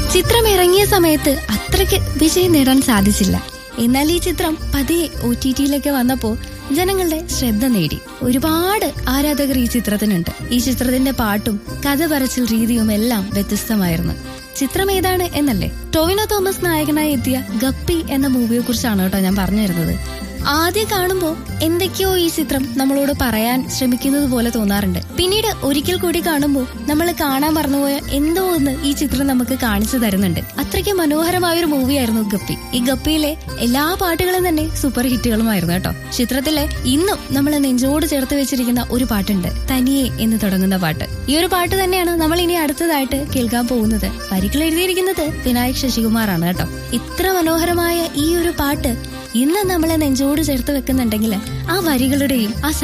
ചിത്രം ഇറങ്ങിയ സമയത്ത് അത്രയ്ക്ക് വിജയം നേടാൻ സാധിച്ചില്ല എന്നാൽ ഈ ചിത്രം പതിയെ ഒ ടി ടിയിലേക്ക് വന്നപ്പോൾ ജനങ്ങളുടെ ശ്രദ്ധ നേടി ഒരുപാട് ആരാധകർ ഈ ചിത്രത്തിനുണ്ട് ഈ ചിത്രത്തിന്റെ പാട്ടും കഥ പറച്ചിൽ രീതിയും എല്ലാം വ്യത്യസ്തമായിരുന്നു ചിത്രം ഏതാണ് എന്നല്ലേ ടോവിനോ തോമസ് നായകനായി എത്തിയ ഗപ്പി എന്ന മൂവിയെ കുറിച്ചാണ് കേട്ടോ ഞാൻ പറഞ്ഞു തരുന്നത് ആദ്യം കാണുമ്പോൾ എന്തൊക്കെയോ ഈ ചിത്രം നമ്മളോട് പറയാൻ ശ്രമിക്കുന്നത് പോലെ തോന്നാറുണ്ട് പിന്നീട് ഒരിക്കൽ കൂടി കാണുമ്പോൾ നമ്മൾ കാണാൻ മറന്നുപോയ എന്തോ ഒന്ന് ഈ ചിത്രം നമുക്ക് കാണിച്ചു തരുന്നുണ്ട് അത്രയ്ക്ക് മനോഹരമായ ഒരു മൂവിയായിരുന്നു ഗപ്പി ഈ ഗപ്പിയിലെ എല്ലാ പാട്ടുകളും തന്നെ സൂപ്പർ ഹിറ്റുകളുമായിരുന്നു കേട്ടോ ചിത്രത്തിലെ ഇന്നും നമ്മൾ നെഞ്ചോട് ചേർത്ത് വെച്ചിരിക്കുന്ന ഒരു പാട്ടുണ്ട് തനിയെ എന്ന് തുടങ്ങുന്ന പാട്ട് ഈ ഒരു പാട്ട് തന്നെയാണ് നമ്മൾ ഇനി അടുത്തതായിട്ട് കേൾക്കാൻ പോകുന്നത് വരികൾ എഴുതിയിരിക്കുന്നത് വിനായക് ശശികുമാറാണ് കേട്ടോ ഇത്ര മനോഹരമായ ഈ ഒരു പാട്ട് ഇന്ന് നമ്മളെ നെഞ്ചോട് ചേർത്ത് വെക്കുന്നുണ്ടെങ്കിൽ ആ വരികളുടെയും ആ